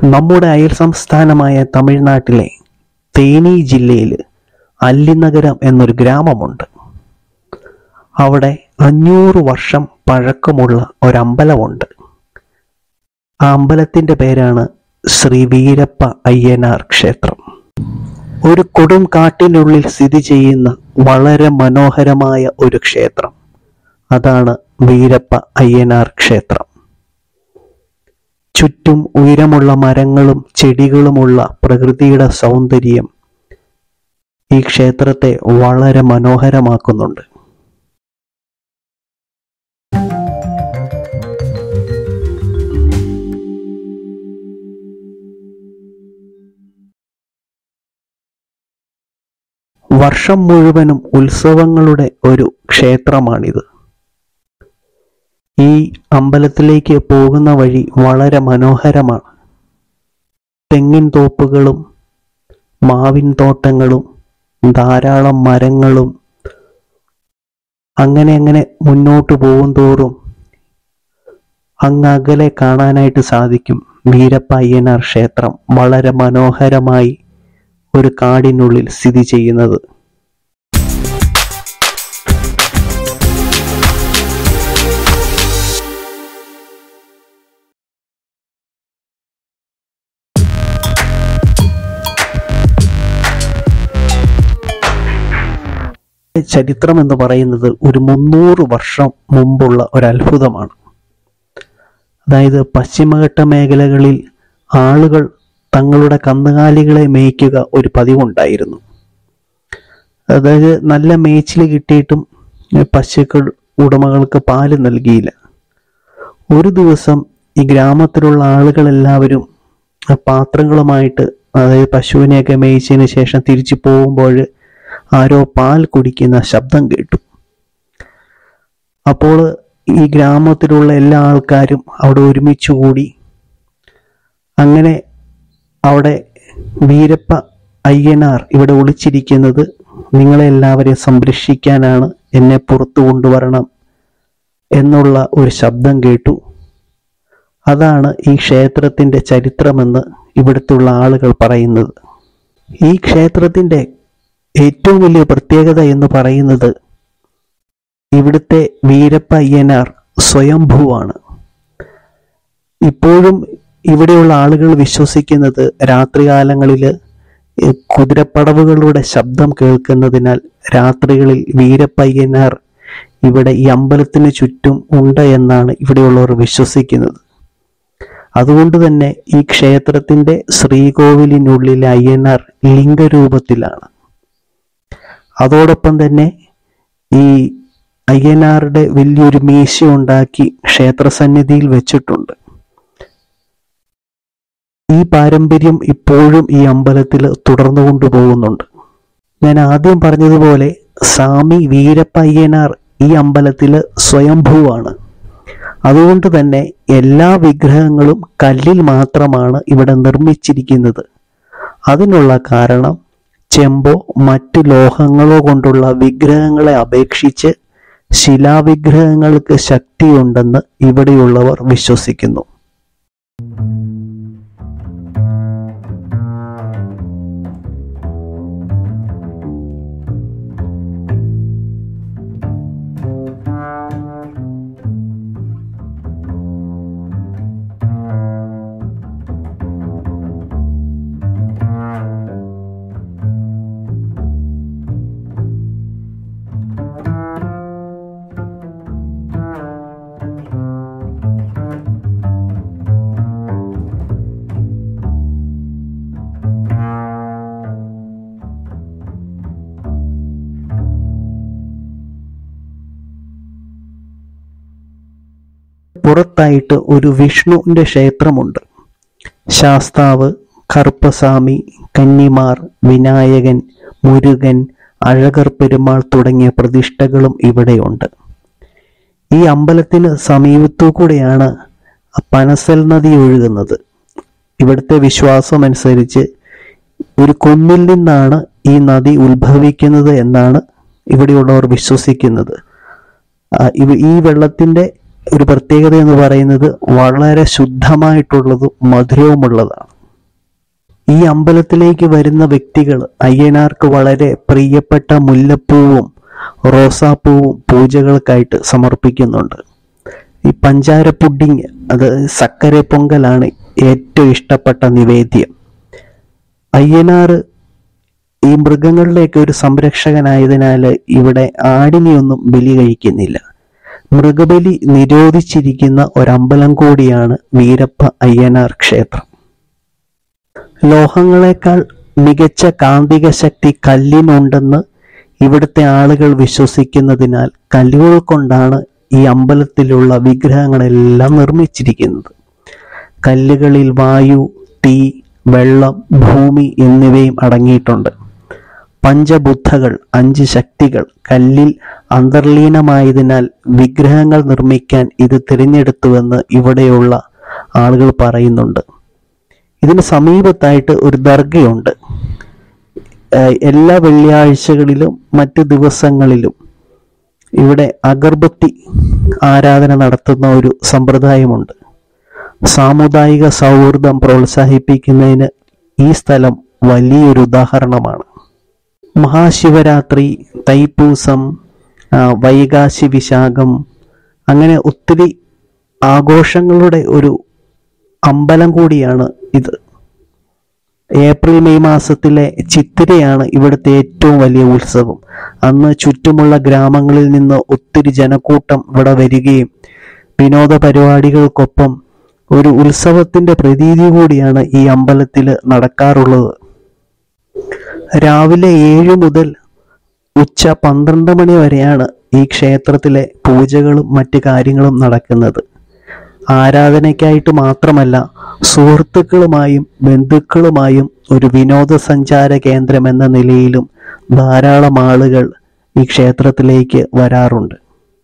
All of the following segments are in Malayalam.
നമ്മുടെ അയൽ സംസ്ഥാനമായ തമിഴ്നാട്ടിലെ തേനി ജില്ലയിൽ അല്ലിനഗരം എന്നൊരു ഗ്രാമമുണ്ട് അവിടെ അഞ്ഞൂറ് വർഷം പഴക്കമുള്ള ഒരമ്പലമുണ്ട് ആ അമ്പലത്തിന്റെ പേരാണ് ശ്രീ വീരപ്പ അയ്യനാർ ക്ഷേത്രം ഒരു കൊടും കാട്ടിനുള്ളിൽ സ്ഥിതി ചെയ്യുന്ന വളരെ മനോഹരമായ ഒരു ക്ഷേത്രം അതാണ് വീരപ്പ അയ്യനാർ ക്ഷേത്രം ചുറ്റും ഉയരമുള്ള മരങ്ങളും ചെടികളുമുള്ള പ്രകൃതിയുടെ സൗന്ദര്യം ഈ ക്ഷേത്രത്തെ വളരെ മനോഹരമാക്കുന്നുണ്ട് വർഷം മുഴുവനും ഉത്സവങ്ങളുടെ ഒരു ക്ഷേത്രമാണിത് ഈ അമ്പലത്തിലേക്ക് പോകുന്ന വഴി വളരെ മനോഹരമാണ് തെങ്ങിൻ തോപ്പുകളും മാവിൻ തോട്ടങ്ങളും ധാരാളം മരങ്ങളും അങ്ങനെ അങ്ങനെ മുന്നോട്ട് പോകും തോറും അങ്ങ് അകലെ കാണാനായിട്ട് സാധിക്കും വീരപ്പ അയ്യനാർ ക്ഷേത്രം വളരെ മനോഹരമായി ഒരു കാടിനുള്ളിൽ സ്ഥിതി ചെയ്യുന്നത് ചരിത്രം എന്ന് പറയുന്നത് ഒരു മുന്നൂറ് വർഷം മുമ്പുള്ള ഒരു അത്ഭുതമാണ് അതായത് പശ്ചിമഘട്ട മേഖലകളിൽ ആളുകൾ തങ്ങളുടെ കന്നുകാലികളെ മേയ്ക്കുക ഒരു പതിവുണ്ടായിരുന്നു അതായത് നല്ല മേച്ചിൽ കിട്ടിയിട്ടും ഏ, പശുക്കൾ ഉടമകൾക്ക് പാല് നൽകിയില്ല ഒരു ദിവസം ഈ ഗ്രാമത്തിലുള്ള ആളുകളെല്ലാവരും ആ പാത്രങ്ങളുമായിട്ട് അതായത് പശുവിനെയൊക്കെ മേയിച്ചതിന് ശേഷം തിരിച്ചു പോകുമ്പോൾ ആരോ പാൽ കുടിക്കുന്ന ശബ്ദം കേട്ടു അപ്പോൾ ഈ ഗ്രാമത്തിലുള്ള എല്ലാ ആൾക്കാരും അവിടെ ഒരുമിച്ച് കൂടി അങ്ങനെ അവിടെ വീരപ്പ അയ്യനാർ ഇവിടെ ഒളിച്ചിരിക്കുന്നത് നിങ്ങളെ എല്ലാവരെയും സംരക്ഷിക്കാനാണ് എന്നെ പുറത്തു കൊണ്ടുവരണം എന്നുള്ള ഒരു ശബ്ദം കേട്ടു അതാണ് ഈ ക്ഷേത്രത്തിന്റെ ചരിത്രമെന്ന് ഇവിടുത്തുള്ള ആളുകൾ പറയുന്നത് ഈ ക്ഷേത്രത്തിന്റെ ഏറ്റവും വലിയ പ്രത്യേകത എന്ന് പറയുന്നത് ഇവിടുത്തെ വീരപ്പ അയ്യനാർ സ്വയംഭൂവാണ് ഇപ്പോഴും ഇവിടെയുള്ള ആളുകൾ വിശ്വസിക്കുന്നത് രാത്രികാലങ്ങളിൽ കുതിരപ്പടവുകളുടെ ശബ്ദം കേൾക്കുന്നതിനാൽ രാത്രികളിൽ വീരപ്പയ്യനാർ ഇവിടെ ഈ അമ്പലത്തിന് ചുറ്റും ഉണ്ട് എന്നാണ് ഇവിടെയുള്ളവർ വിശ്വസിക്കുന്നത് അതുകൊണ്ട് തന്നെ ഈ ക്ഷേത്രത്തിന്റെ ശ്രീകോവിലിനുള്ളിലെ അയ്യനാർ ലിംഗരൂപത്തിലാണ് അതോടൊപ്പം തന്നെ ഈ അയ്യനാറുടെ വലിയൊരു മീശ ഉണ്ടാക്കി ക്ഷേത്രസന്നിധിയിൽ വെച്ചിട്ടുണ്ട് ഈ പാരമ്പര്യം ഇപ്പോഴും ഈ അമ്പലത്തിൽ തുടർന്നു കൊണ്ടുപോകുന്നുണ്ട് ഞാൻ ആദ്യം പറഞ്ഞതുപോലെ സ്വാമി വീരപ്പ അയ്യനാർ ഈ അമ്പലത്തിൽ സ്വയംഭൂവാണ് അതുകൊണ്ട് തന്നെ എല്ലാ വിഗ്രഹങ്ങളും കല്ലിൽ മാത്രമാണ് ഇവിടെ നിർമ്മിച്ചിരിക്കുന്നത് അതിനുള്ള കാരണം ചെമ്പോ മറ്റു ലോഹങ്ങളോ കൊണ്ടുള്ള വിഗ്രഹങ്ങളെ അപേക്ഷിച്ച് ശിലാവിഗ്രഹങ്ങൾക്ക് ശക്തിയുണ്ടെന്ന് ഇവിടെയുള്ളവർ വിശ്വസിക്കുന്നു പുറത്തായിട്ട് ഒരു വിഷ്ണുവിന്റെ ക്ഷേത്രമുണ്ട് ശാസ്താവ് കറുപ്പസ്വാമി കന്നിമാർ വിനായകൻ മുരുകൻ അഴകർ പെരുമാൾ തുടങ്ങിയ പ്രതിഷ്ഠകളും ഇവിടെയുണ്ട് ഈ അമ്പലത്തിന് സമീപത്തു കൂടെയാണ് പനസൽ നദി ഒഴുകുന്നത് ഇവിടുത്തെ വിശ്വാസം അനുസരിച്ച് ഒരു കുന്നിൽ നിന്നാണ് ഈ നദി ഉത്ഭവിക്കുന്നത് എന്നാണ് ഇവിടെയുള്ളവർ വിശ്വസിക്കുന്നത് ആ, ഇവ- ഈ വെള്ളത്തിന്റെ ഒരു പ്രത്യേകത എന്ന് പറയുന്നത് വളരെ ശുദ്ധമായിട്ടുള്ളതും മധുരവുമുള്ളതാണ് ഈ അമ്പലത്തിലേക്ക് വരുന്ന വ്യക്തികൾ അയ്യനാർക്ക് വളരെ പ്രിയപ്പെട്ട മുല്ലപ്പൂവും റോസാപ്പൂവും പൂജകൾക്കായിട്ട് സമർപ്പിക്കുന്നുണ്ട് ഈ പഞ്ചാര പുഡിങ് അത് സക്കര പൊങ്കലാണ് ഏറ്റവും ഇഷ്ടപ്പെട്ട നിവേദ്യം അയ്യനാർ ഈ മൃഗങ്ങളുടെയൊക്കെ ഒരു സംരക്ഷകനായതിനാൽ ഇവിടെ ആടിനെയൊന്നും ബലി കഴിക്കുന്നില്ല മൃഗബലി നിരോധിച്ചിരിക്കുന്ന ഒരമ്പലം കൂടിയാണ് വീരപ്പ അയ്യനാർ ക്ഷേത്രം ലോഹങ്ങളെക്കാൾ മികച്ച കാന്തിക ശക്തി കല്ലിനുണ്ടെന്ന് ഇവിടുത്തെ ആളുകൾ വിശ്വസിക്കുന്നതിനാൽ കല്ലുകൾ കൊണ്ടാണ് ഈ അമ്പലത്തിലുള്ള വിഗ്രഹങ്ങളെല്ലാം നിർമ്മിച്ചിരിക്കുന്നത് കല്ലുകളിൽ വായു തീ വെള്ളം ഭൂമി എന്നിവയും അടങ്ങിയിട്ടുണ്ട് പഞ്ചബുദ്ധകൾ അഞ്ച് ശക്തികൾ കല്ലിൽ അന്തർലീനമായതിനാൽ വിഗ്രഹങ്ങൾ നിർമ്മിക്കാൻ ഇത് തിരഞ്ഞെടുത്തുവെന്ന് ഇവിടെയുള്ള ആളുകൾ പറയുന്നുണ്ട് ഇതിന് സമീപത്തായിട്ട് ഒരു ദർഗയുണ്ട് ഏഹ് എല്ലാ വെള്ളിയാഴ്ചകളിലും മറ്റ് ദിവസങ്ങളിലും ഇവിടെ അഗർബത്തി ആരാധന നടത്തുന്ന ഒരു സമ്പ്രദായമുണ്ട് സാമുദായിക സൗഹൃദം പ്രോത്സാഹിപ്പിക്കുന്നതിന് ഈ സ്ഥലം വലിയൊരു ഉദാഹരണമാണ് മഹാശിവരാത്രി തൈപ്പൂസം ആ, വൈകാശി വിശാഖം അങ്ങനെ ഒത്തിരി ആഘോഷങ്ങളുടെ ഒരു അമ്പലം കൂടിയാണ് ഇത് ഏപ്രിൽ മെയ് മാസത്തിലെ ചിത്തിരയാണ് ഇവിടുത്തെ ഏറ്റവും വലിയ ഉത്സവം അന്ന് ചുറ്റുമുള്ള ഗ്രാമങ്ങളിൽ നിന്ന് ഒത്തിരി ജനക്കൂട്ടം ഇവിടെ വരികയും വിനോദ പരിപാടികൾക്കൊപ്പം ഒരു ഉത്സവത്തിന്റെ പ്രതീതി കൂടിയാണ് ഈ അമ്പലത്തിൽ നടക്കാറുള്ളത് രാവിലെ ഏഴ് മുതൽ ഉച്ച പന്ത്രണ്ട് മണി വരെയാണ് ഈ ക്ഷേത്രത്തിലെ പൂജകളും മറ്റ് കാര്യങ്ങളും നടക്കുന്നത് ആരാധനയ്ക്കായിട്ട് മാത്രമല്ല സുഹൃത്തുക്കളുമായും ബന്ധുക്കളുമായും ഒരു വിനോദസഞ്ചാര കേന്ദ്രം എന്ന നിലയിലും ധാരാളം ആളുകൾ ഈ ക്ഷേത്രത്തിലേക്ക് വരാറുണ്ട്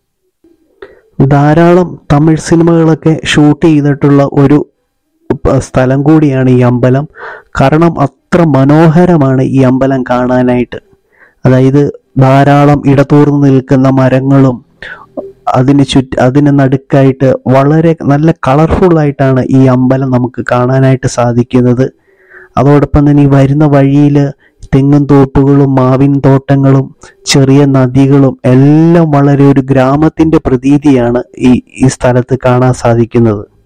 ധാരാളം തമിഴ് സിനിമകളൊക്കെ ഷൂട്ട് ചെയ്തിട്ടുള്ള ഒരു പ- സ്ഥലം കൂടിയാണ് ഈ അമ്പലം കാരണം അത്ര മനോഹരമാണ് ഈ അമ്പലം കാണാനായിട്ട് അതായത് ധാരാളം ഇടതൂർന്ന് നിൽക്കുന്ന മരങ്ങളും അതിന് ചുറ്റ് അതിന് നടുക്കായിട്ട് വളരെ നല്ല കളർഫുൾ ആയിട്ടാണ് ഈ അമ്പലം നമുക്ക് കാണാനായിട്ട് സാധിക്കുന്നത് അതോടൊപ്പം തന്നെ ഈ വരുന്ന വഴിയിൽ തെങ്ങും തോപ്പുകളും മാവിൻ തോട്ടങ്ങളും ചെറിയ നദികളും എല്ലാം വളരെ ഒരു ഗ്രാമത്തിന്റെ പ്രതീതിയാണ് ഈ ഈ സ്ഥലത്ത് കാണാൻ സാധിക്കുന്നത്